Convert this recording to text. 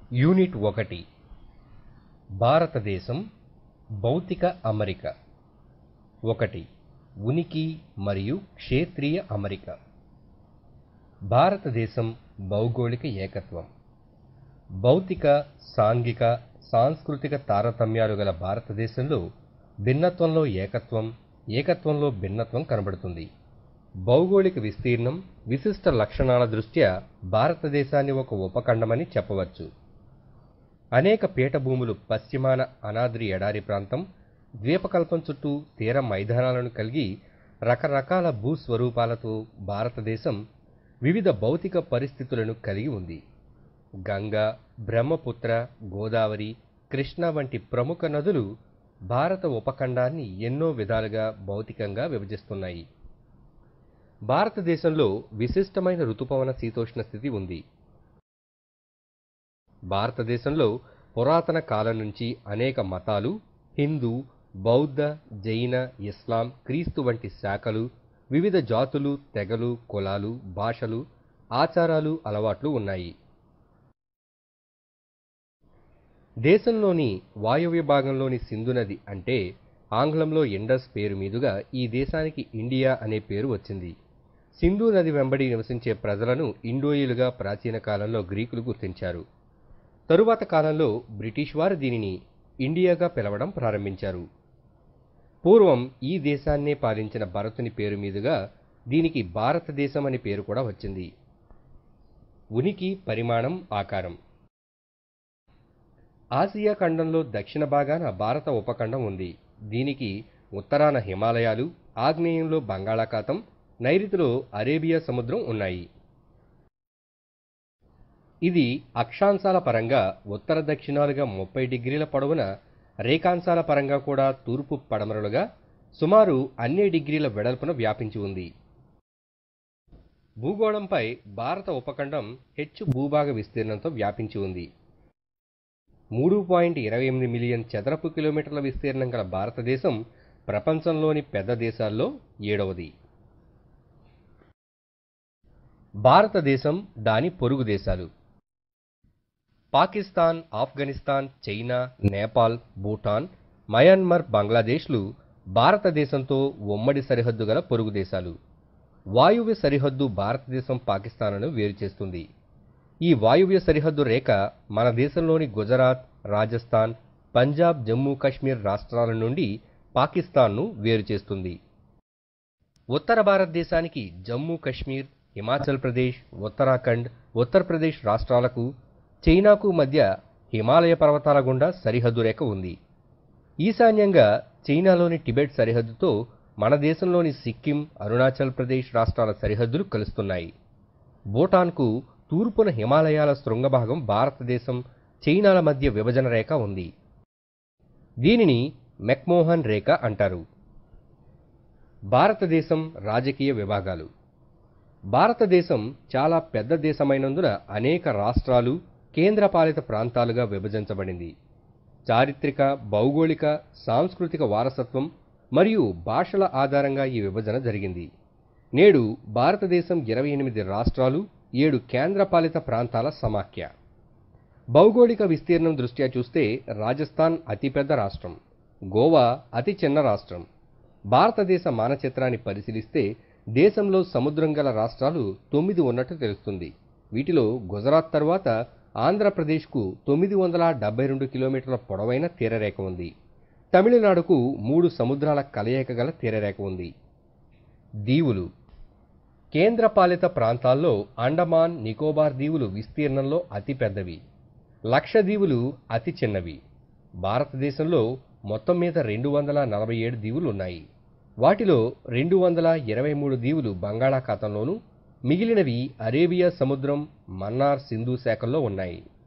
unit ఒకటి భారతదేశం భౌతిక అమరిక ఒకటి ఉనికి మరియు క్షేత్రీయ అమరిక భారతదేశం భౌగోళిక ఏకత్వం భౌతిక సాంఘిక సాంస్కృతిక తారతమ్యాలు గల భారతదేశంలో భిన్నత్వంలో ఏకత్వం ఏకత్వంలో భిన్నత్వం కనబడుతుంది భౌగోళిక విస్తీర్ణం విశిష్ట లక్షణాల దృష్ట్యా భారతదేశాన్ని ఒక ఉపఖండమని చెప్పవచ్చు అనేక పీఠభూములు పశ్చిమాన అనాద్రి ఎడారి ప్రాంతం ద్వీపకల్పం చుట్టూ తీర మైదానాలను కలిగి రకరకాల భూస్వరూపాలతో భారతదేశం వివిధ భౌతిక పరిస్థితులను కలిగి ఉంది గంగా బ్రహ్మపుత్ర గోదావరి కృష్ణ వంటి ప్రముఖ నదులు భారత ఉపఖండాన్ని ఎన్నో విధాలుగా భౌతికంగా విభజిస్తున్నాయి భారతదేశంలో విశిష్టమైన ఋతుపవన శీతోష్ణ స్థితి ఉంది భారతదేశంలో పురాతన కాలం నుంచి అనేక మతాలు హిందూ బౌద్ధ జైన ఇస్లాం క్రీస్తు వంటి శాఖలు వివిధ జాతులు తెగలు కులాలు భాషలు ఆచారాలు అలవాట్లు ఉన్నాయి దేశంలోని వాయవ్య భాగంలోని సింధు నది అంటే ఆంగ్లంలో ఇండస్ పేరు మీదుగా ఈ దేశానికి ఇండియా అనే పేరు వచ్చింది సింధు నది వెంబడి నివసించే ప్రజలను ఇండోయిలుగా ప్రాచీన కాలంలో గ్రీకులు గుర్తించారు తరువాత కాలంలో బ్రిటిష్ వారు దీనిని ఇండియాగా పిలవడం ప్రారంభించారు పూర్వం ఈ దేశాన్నే పాలించిన భరతుని పేరు మీదుగా దీనికి భారతదేశం అనే పేరు కూడా వచ్చింది ఉనికి పరిమాణం ఆకారం ఆసియా ఖండంలో దక్షిణ భాగాన భారత ఉపఖండం ఉంది దీనికి ఉత్తరాన హిమాలయాలు ఆగ్నేయంలో బంగాళాఖాతం నైరుతిలో అరేబియా సముద్రం ఉన్నాయి ఇది అక్షాంశాల పరంగా ఉత్తర దక్షిణాలుగా ముప్పై డిగ్రీల పొడవున రేఖాంశాల పరంగా కూడా తూర్పు పడమరలుగా సుమారు అన్ని డిగ్రీల వెడల్పున వ్యాపించి ఉంది భూగోళంపై భారత ఉపఖండం హెచ్చు భూభాగ విస్తీర్ణంతో వ్యాపించి ఉంది మూడు పాయింట్ ఇరవై ఎనిమిది మిలియన్ చదరపు కిలోమీటర్ల విస్తీర్ణం గల భారతదేశం ప్రపంచంలోని పెద్ద దేశాల్లో ఏడవది భారతదేశం దాని పొరుగు దేశాలు పాకిస్తాన్ ఆఫ్ఘనిస్తాన్ చైనా నేపాల్ భూటాన్ మయన్మార్ బంగ్లాదేశ్లు భారతదేశంతో ఉమ్మడి సరిహద్దు గల పొరుగు దేశాలు వాయువ్య సరిహద్దు భారతదేశం పాకిస్తాన్ను వేరు చేస్తుంది ఈ వాయువ్య సరిహద్దు రేఖ మన దేశంలోని గుజరాత్ రాజస్థాన్ పంజాబ్ జమ్మూ కాశ్మీర్ రాష్ట్రాల నుండి పాకిస్తాన్ను వేరు చేస్తుంది ఉత్తర భారతదేశానికి జమ్మూ కాశ్మీర్ హిమాచల్ ప్రదేశ్ ఉత్తరాఖండ్ ఉత్తరప్రదేశ్ రాష్ట్రాలకు చైనాకు మధ్య హిమాలయ పర్వతాల గుండా సరిహద్దు రేఖ ఉంది ఈశాన్యంగా చైనాలోని టిబెట్ సరిహద్దుతో మన దేశంలోని సిక్కిం అరుణాచల్ ప్రదేశ్ రాష్ట్రాల సరిహద్దులు కలుస్తున్నాయి భూటాన్కు తూర్పున హిమాలయాల శృంగభాగం భారతదేశం చైనాల మధ్య విభజన రేఖ ఉంది దీనిని మెక్మోహన్ రేఖ అంటారు భారతదేశం రాజకీయ విభాగాలు భారతదేశం చాలా పెద్ద దేశమైనందున అనేక రాష్ట్రాలు కేంద్రపాలిత ప్రాంతాలుగా విభజించబడింది చారిత్రక భౌగోళిక సాంస్కృతిక వారసత్వం మరియు భాషల ఆధారంగా ఈ విభజన జరిగింది నేడు భారతదేశం ఇరవై ఎనిమిది రాష్ట్రాలు ఏడు కేంద్రపాలిత ప్రాంతాల సమాఖ్య భౌగోళిక విస్తీర్ణం దృష్ట్యా చూస్తే రాజస్థాన్ అతిపెద్ద రాష్ట్రం గోవా అతి చిన్న రాష్ట్రం భారతదేశ మానచిత్రాన్ని పరిశీలిస్తే దేశంలో సముద్రం గల రాష్ట్రాలు తొమ్మిది ఉన్నట్టు తెలుస్తుంది వీటిలో గుజరాత్ తర్వాత ఆంధ్రప్రదేశ్కు తొమ్మిది వందల డెబ్బై రెండు కిలోమీటర్ల పొడవైన తీరరేఖ ఉంది తమిళనాడుకు మూడు సముద్రాల కలయిక గల తీరరేఖ ఉంది దీవులు కేంద్రపాలిత ప్రాంతాల్లో అండమాన్ నికోబార్ దీవులు విస్తీర్ణంలో అతి పెద్దవి లక్షద్వీపులు అతి చిన్నవి భారతదేశంలో మొత్తం మీద రెండు వందల నలభై ఏడు దీవులు ఉన్నాయి వాటిలో రెండు వందల ఇరవై మూడు దీవులు బంగాళాఖాతంలోనూ మిగిలినవి అరేబియా సముద్రం మన్నార్ సింధు శాఖల్లో ఉన్నాయి